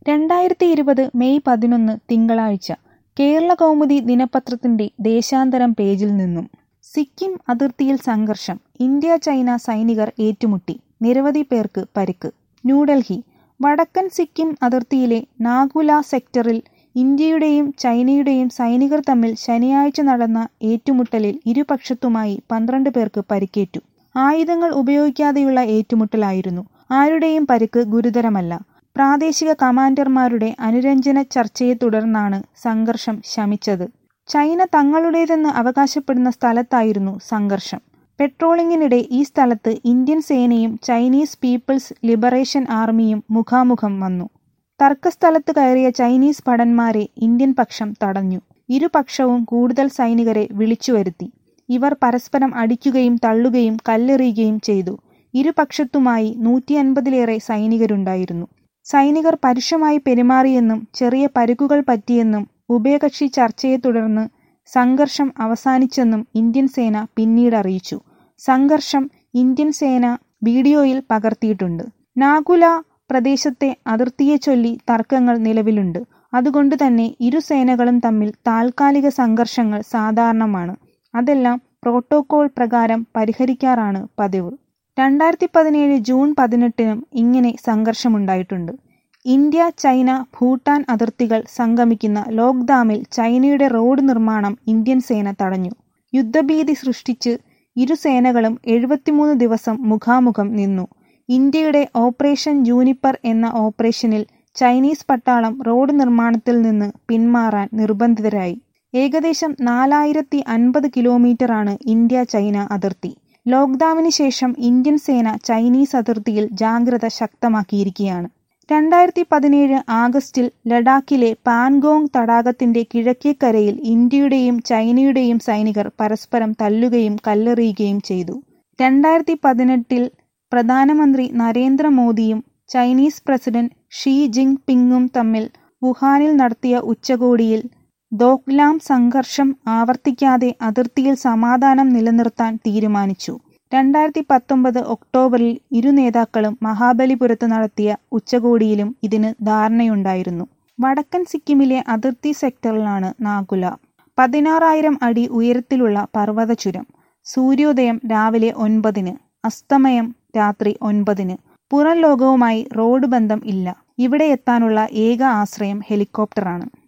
രണ്ടായിരത്തി ഇരുപത് മെയ് പതിനൊന്ന് തിങ്കളാഴ്ച കേരളകൗമുദി ദിനപത്രത്തിന്റെ ദേശാന്തരം പേജിൽ നിന്നും സിക്കിം അതിർത്തിയിൽ സംഘർഷം ഇന്ത്യ ചൈന സൈനികർ ഏറ്റുമുട്ടി നിരവധി പേർക്ക് പരിക്ക് ന്യൂഡൽഹി വടക്കൻ സിക്കിം അതിർത്തിയിലെ നാഗുല സെക്ടറിൽ ഇന്ത്യയുടെയും ചൈനയുടെയും സൈനികർ തമ്മിൽ ശനിയാഴ്ച നടന്ന ഏറ്റുമുട്ടലിൽ ഇരുപക്ഷത്തുമായി പന്ത്രണ്ട് പേർക്ക് പരിക്കേറ്റു ആയുധങ്ങൾ ഉപയോഗിക്കാതെയുള്ള ഏറ്റുമുട്ടലായിരുന്നു ആരുടെയും പരിക്ക് ഗുരുതരമല്ല പ്രാദേശിക കമാൻഡർമാരുടെ അനുരഞ്ജന ചർച്ചയെ തുടർന്നാണ് സംഘർഷം ശമിച്ചത് ചൈന തങ്ങളുടേതെന്ന് അവകാശപ്പെടുന്ന സ്ഥലത്തായിരുന്നു സംഘർഷം പെട്രോളിംഗിനിടെ ഈ സ്ഥലത്ത് ഇന്ത്യൻ സേനയും ചൈനീസ് പീപ്പിൾസ് ലിബറേഷൻ ആർമിയും മുഖാമുഖം വന്നു തർക്കസ്ഥലത്ത് കയറിയ ചൈനീസ് ഭടന്മാരെ ഇന്ത്യൻ പക്ഷം തടഞ്ഞു ഇരുപക്ഷവും കൂടുതൽ സൈനികരെ വിളിച്ചുവരുത്തി ഇവർ പരസ്പരം അടിക്കുകയും തള്ളുകയും കല്ലെറിയുകയും ചെയ്തു ഇരുപക്ഷത്തുമായി നൂറ്റി അൻപതിലേറെ സൈനികരുണ്ടായിരുന്നു സൈനികർ പരുഷമായി പെരുമാറിയെന്നും ചെറിയ പരുക്കുകൾ പറ്റിയെന്നും ഉഭയകക്ഷി ചർച്ചയെ തുടർന്ന് സംഘർഷം അവസാനിച്ചെന്നും ഇന്ത്യൻ സേന പിന്നീട് അറിയിച്ചു സംഘർഷം ഇന്ത്യൻ സേന വീഡിയോയിൽ പകർത്തിയിട്ടുണ്ട് നാഗുല പ്രദേശത്തെ അതിർത്തിയെ ചൊല്ലി തർക്കങ്ങൾ നിലവിലുണ്ട് അതുകൊണ്ട് തന്നെ ഇരു സേനകളും തമ്മിൽ താൽക്കാലിക സംഘർഷങ്ങൾ സാധാരണമാണ് അതെല്ലാം പ്രോട്ടോകോൾ പ്രകാരം പരിഹരിക്കാറാണ് പതിവ് രണ്ടായിരത്തി പതിനേഴ് ജൂൺ പതിനെട്ടിനും ഇങ്ങനെ സംഘർഷമുണ്ടായിട്ടുണ്ട് ഇന്ത്യ ചൈന ഭൂട്ടാൻ അതിർത്തികൾ സംഗമിക്കുന്ന ലോക്ഡാമിൽ ചൈനയുടെ റോഡ് നിർമ്മാണം ഇന്ത്യൻ സേന തടഞ്ഞു യുദ്ധഭീതി സൃഷ്ടിച്ച് ഇരു സേനകളും എഴുപത്തിമൂന്ന് ദിവസം മുഖാമുഖം നിന്നു ഇന്ത്യയുടെ ഓപ്പറേഷൻ ജൂനിപ്പർ എന്ന ഓപ്പറേഷനിൽ ചൈനീസ് പട്ടാളം റോഡ് നിർമ്മാണത്തിൽ നിന്ന് പിന്മാറാൻ നിർബന്ധിതരായി ഏകദേശം നാലായിരത്തി അൻപത് കിലോമീറ്ററാണ് ഇന്ത്യ ചൈന അതിർത്തി ലോക്ഡൌണിന് ശേഷം ഇന്ത്യൻ സേന ചൈനീസ് അതിർത്തിയിൽ ജാഗ്രത ശക്തമാക്കിയിരിക്കുകയാണ് രണ്ടായിരത്തി പതിനേഴ് ആഗസ്റ്റിൽ ലഡാക്കിലെ പാൻഗോങ് തടാകത്തിന്റെ കിഴക്കേക്കരയിൽ ഇന്ത്യയുടെയും ചൈനയുടെയും സൈനികർ പരസ്പരം തല്ലുകയും കല്ലെറിയുകയും ചെയ്തു രണ്ടായിരത്തി പതിനെട്ടിൽ പ്രധാനമന്ത്രി നരേന്ദ്രമോദിയും ചൈനീസ് പ്രസിഡന്റ് ഷീ ജിങ് പിങ്ങും തമ്മിൽ വുഹാനിൽ നടത്തിയ ഉച്ചകോടിയിൽ ദോക്ലാം സംഘർഷം ആവർത്തിക്കാതെ അതിർത്തിയിൽ സമാധാനം നിലനിർത്താൻ തീരുമാനിച്ചു രണ്ടായിരത്തി പത്തൊമ്പത് ഒക്ടോബറിൽ ഇരു നേതാക്കളും മഹാബലിപുരത്ത് നടത്തിയ ഉച്ചകോടിയിലും ഇതിന് ധാരണയുണ്ടായിരുന്നു വടക്കൻ സിക്കിമിലെ അതിർത്തി സെക്ടറിലാണ് നാഗുല പതിനാറായിരം അടി ഉയരത്തിലുള്ള പർവ്വത ചുരം സൂര്യോദയം രാവിലെ ഒൻപതിന് അസ്തമയം രാത്രി ഒൻപതിന് പുറം ലോകവുമായി റോഡ് ബന്ധം ഇല്ല ഇവിടെ എത്താനുള്ള ഏക ആശ്രയം ഹെലികോപ്റ്ററാണ്